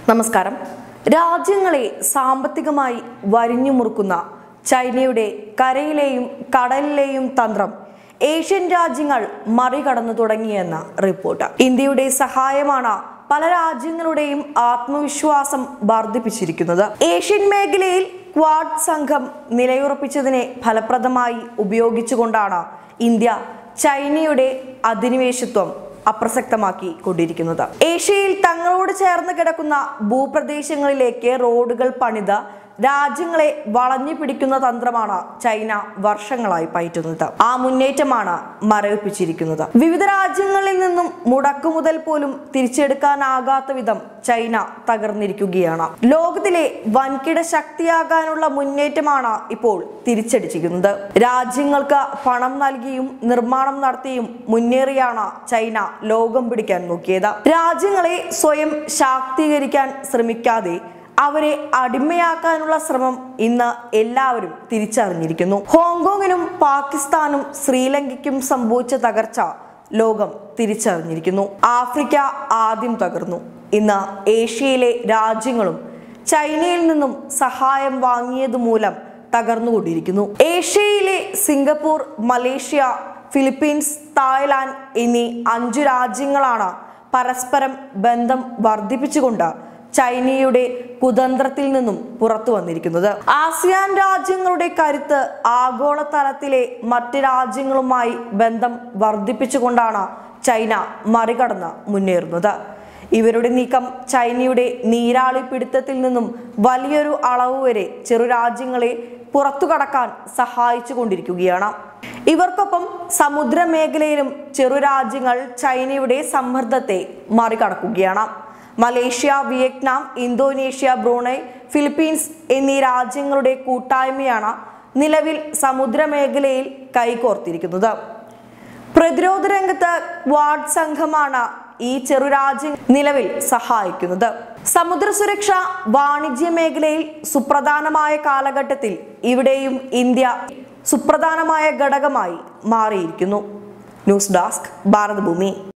നമസ്കാരം രാജ്യങ്ങളെ സാമ്പത്തികമായി വരിഞ്ഞു മുറുക്കുന്ന ചൈനയുടെ കരയിലെയും കടലിലെയും തന്ത്രം ഏഷ്യൻ രാജ്യങ്ങൾ മറികടന്നു തുടങ്ങിയെന്ന റിപ്പോർട്ട് ഇന്ത്യയുടെ സഹായമാണ് പല രാജ്യങ്ങളുടെയും ആത്മവിശ്വാസം വർദ്ധിപ്പിച്ചിരിക്കുന്നത് ഏഷ്യൻ മേഖലയിൽ ക്വാഡ് സംഘം നിലയുറപ്പിച്ചതിനെ ഫലപ്രദമായി ഉപയോഗിച്ചുകൊണ്ടാണ് ഇന്ത്യ ചൈനയുടെ അധിനിവേശത്വം അപ്രസക്തമാക്കി കൊണ്ടിരിക്കുന്നത് ഏഷ്യയിൽ തങ്ങളോട് ചേർന്ന് കിടക്കുന്ന ഭൂപ്രദേശങ്ങളിലേക്ക് റോഡുകൾ പണിത് രാജ്യങ്ങളെ വളഞ്ഞു പിടിക്കുന്ന തന്ത്രമാണ് ചൈന വർഷങ്ങളായി പയറ്റുന്നത് ആ മുന്നേറ്റമാണ് മരവിപ്പിച്ചിരിക്കുന്നത് വിവിധ രാജ്യങ്ങളിൽ നിന്നും മുടക്കുമുതൽ പോലും തിരിച്ചെടുക്കാനാകാത്ത വിധം ചൈന തകർന്നിരിക്കുകയാണ് ലോകത്തിലെ വൻകിട ശക്തിയാകാനുള്ള മുന്നേറ്റമാണ് ഇപ്പോൾ തിരിച്ചടിച്ചിരിക്കുന്നത് രാജ്യങ്ങൾക്ക് പണം നൽകിയും നിർമ്മാണം നടത്തിയും മുന്നേറിയാണ് ചൈന ലോകം പിടിക്കാൻ നോക്കിയത് രാജ്യങ്ങളെ സ്വയം ശാക്തീകരിക്കാൻ ശ്രമിക്കാതെ അവരെ അടിമയാക്കാനുള്ള ശ്രമം ഇന്ന് എല്ലാവരും തിരിച്ചറിഞ്ഞിരിക്കുന്നു ഹോങ്കോങ്ങിനും പാകിസ്ഥാനും ശ്രീലങ്കയ്ക്കും സംഭവിച്ച തകർച്ച ലോകം തിരിച്ചറിഞ്ഞിരിക്കുന്നു ആഫ്രിക്ക ആദ്യം തകർന്നു ഇന്ന് ഏഷ്യയിലെ രാജ്യങ്ങളും ചൈനയിൽ നിന്നും സഹായം വാങ്ങിയത് മൂലം തകർന്നുകൊണ്ടിരിക്കുന്നു ഏഷ്യയിലെ സിംഗപ്പൂർ മലേഷ്യ ഫിലിപ്പീൻസ് തായ്ലാന്റ് എന്നീ അഞ്ചു രാജ്യങ്ങളാണ് പരസ്പരം ബന്ധം വർദ്ധിപ്പിച്ചുകൊണ്ട് ചൈനയുടെ കുതന്ത്രത്തിൽ നിന്നും പുറത്തു വന്നിരിക്കുന്നത് ആസിയാൻ രാജ്യങ്ങളുടെ കരുത്ത് ആഗോളതലത്തിലെ മറ്റ് രാജ്യങ്ങളുമായി ബന്ധം വർദ്ധിപ്പിച്ചുകൊണ്ടാണ് ചൈന മറികടന്ന് മുന്നേറുന്നത് ഇവരുടെ നീക്കം ചൈനയുടെ നീരാളി പിടുത്തത്തിൽ നിന്നും വലിയൊരു അളവ് വരെ ചെറു രാജ്യങ്ങളെ പുറത്തു കടക്കാൻ സഹായിച്ചു കൊണ്ടിരിക്കുകയാണ് ഇവർക്കൊപ്പം സമുദ്രമേഖലയിലും ചെറു രാജ്യങ്ങൾ ചൈനയുടെ സമ്മർദ്ദത്തെ മറികടക്കുകയാണ് Malaysia Vietnam Indonesia Brunei Philippines എന്നീ രാജ്യങ്ങളുടെ കൂട്ടായ്മയാണ് നിലവിൽ സമുദ്രമേഖലയിൽ കൈകോർത്തിരിക്കുന്നത് പ്രതിരോധ രംഗത്ത് ക്വാഡ് സംഘമാണ് ഈ ചെറുരാജ്യം നിലവിൽ സഹായിക്കുന്നത് സമുദ്ര സുരക്ഷ വാണിജ്യ മേഖലയിൽ സുപ്രധാനമായ കാലഘട്ടത്തിൽ ഇവിടെയും ഇന്ത്യ സുപ്രധാനമായ ഘടകമായി മാറിയിരിക്കുന്നു ന്യൂസ് ഡെസ്ക് ഭാരതഭൂമി